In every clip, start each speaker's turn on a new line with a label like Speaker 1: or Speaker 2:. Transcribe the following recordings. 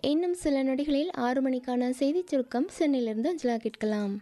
Speaker 1: இன்னும் சில நொடிகளில் ஆறு மணிக்கான செய்திச் சுருக்கம் சென்னையிலிருந்து அஞ்சலா கேட்கலாம்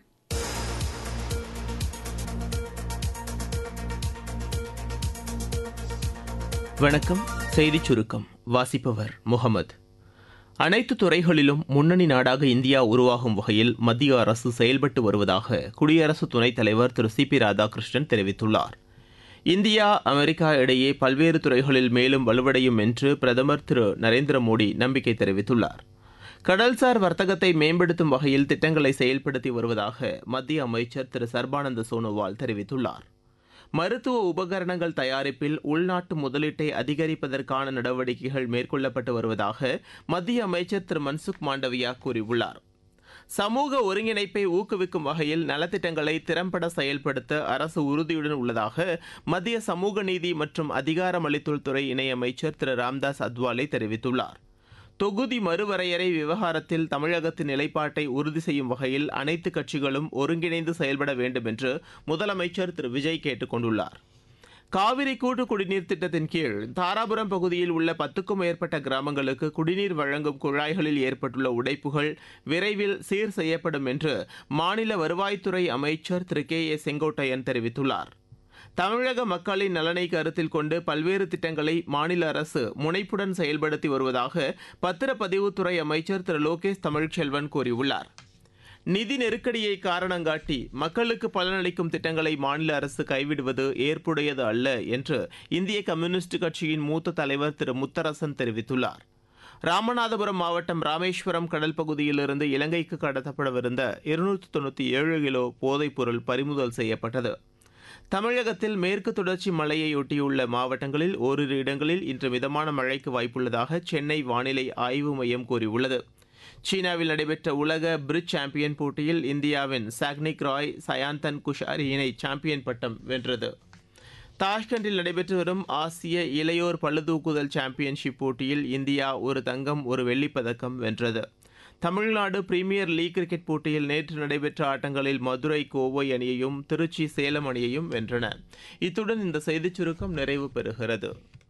Speaker 2: வணக்கம் செய்திச் சுருக்கம் வாசிப்பவர் முகமது அனைத்து துறைகளிலும் முன்னணி நாடாக இந்தியா உருவாகும் வகையில் மத்திய அரசு செயல்பட்டு வருவதாக குடியரசு துணைத் தலைவர் திரு சி பி ராதாகிருஷ்ணன் தெரிவித்துள்ளார் இந்தியா அமெரிக்கா இடையே பல்வேறு துறைகளில் மேலும் வலுவடையும் என்று பிரதமர் திரு நரேந்திர மோடி நம்பிக்கை தெரிவித்துள்ளார் கடல்சார் வர்த்தகத்தை மேம்படுத்தும் வகையில் திட்டங்களை செயல்படுத்தி வருவதாக மத்திய அமைச்சர் திரு சர்பானந்த சோனோவால் தெரிவித்துள்ளார் மருத்துவ உபகரணங்கள் தயாரிப்பில் உள்நாட்டு முதலீட்டை அதிகரிப்பதற்கான நடவடிக்கைகள் மேற்கொள்ளப்பட்டு வருவதாக மத்திய அமைச்சர் திரு மன்சுக் மாண்டவியா கூறியுள்ளார் சமூக ஒருங்கிணைப்பை ஊக்குவிக்கும் வகையில் நலத்திட்டங்களை திறம்பட செயல்படுத்த அரசு உறுதியுடன் உள்ளதாக மத்திய சமூக நீதி மற்றும் அதிகாரமளித்தல் துறை இணையமைச்சர் திரு ராம்தாஸ் அத்வாலே தெரிவித்துள்ளார் தொகுதி மறுவரையறை விவகாரத்தில் தமிழகத்தின் நிலைப்பாட்டை உறுதி செய்யும் வகையில் அனைத்து கட்சிகளும் ஒருங்கிணைந்து செயல்பட வேண்டும் என்று முதலமைச்சர் திரு விஜய் கேட்டுக் கொண்டுள்ளார் காவிரி கூட்டு குடிநீர் திட்டத்தின் கீழ் தாராபுரம் பகுதியில் உள்ள பத்துக்கும் மேற்பட்ட கிராமங்களுக்கு குடிநீர் வழங்கும் குழாய்களில் ஏற்பட்டுள்ள உடைப்புகள் விரைவில் சீர் செய்யப்படும் என்று மாநில வருவாய்த்துறை அமைச்சர் திரு கே ஏ செங்கோட்டையன் தெரிவித்துள்ளார் தமிழக மக்களின் நலனை கருத்தில் கொண்டு பல்வேறு திட்டங்களை மாநில அரசு முனைப்புடன் செயல்படுத்தி வருவதாக பத்திரப்பதிவுத்துறை அமைச்சர் திரு லோகேஷ் தமிழ்ச்செல்வன் கூறியுள்ளார் நிதி நெருக்கடியை காரணங்காட்டி மக்களுக்கு பலனளிக்கும் திட்டங்களை மாநில அரசு கைவிடுவது ஏற்புடையது அல்ல என்று இந்திய கம்யூனிஸ்ட் கட்சியின் மூத்த தலைவர் திரு முத்தரசன் தெரிவித்துள்ளார் ராமநாதபுரம் மாவட்டம் ராமேஸ்வரம் கடல் பகுதியிலிருந்து இலங்கைக்கு கடத்தப்படவிருந்த இருநூற்றி தொண்ணூற்றி ஏழு கிலோ போதைப்பொருள் பறிமுதல் செய்யப்பட்டது தமிழகத்தில் மேற்கு தொடர்ச்சி மலையையொட்டியுள்ள மாவட்டங்களில் ஓரிரு இடங்களில் இன்று மிதமான மழைக்கு வாய்ப்புள்ளதாக சென்னை வானிலை ஆய்வு மையம் கூறியுள்ளது சீனாவில் நடைபெற்ற உலக பிரிட்ஜ் சாம்பியன் போட்டியில் இந்தியாவின் சாக்னிக் ராய் சயாந்தன் குஷாரி இணை சாம்பியன் பட்டம் வென்றது தாஷ்கண்டில் நடைபெற்று வரும் ஆசிய இளையோர் பளுதூக்குதல் சாம்பியன்ஷிப் போட்டியில் இந்தியா ஒரு தங்கம் ஒரு வெள்ளிப் பதக்கம் வென்றது தமிழ்நாடு பிரீமியர் லீக் கிரிக்கெட் போட்டியில் நேற்று நடைபெற்ற ஆட்டங்களில் மதுரை கோவை அணியையும் திருச்சி சேலம் அணியையும் வென்றன இத்துடன் இந்த செய்திச் சுருக்கம் நிறைவு பெறுகிறது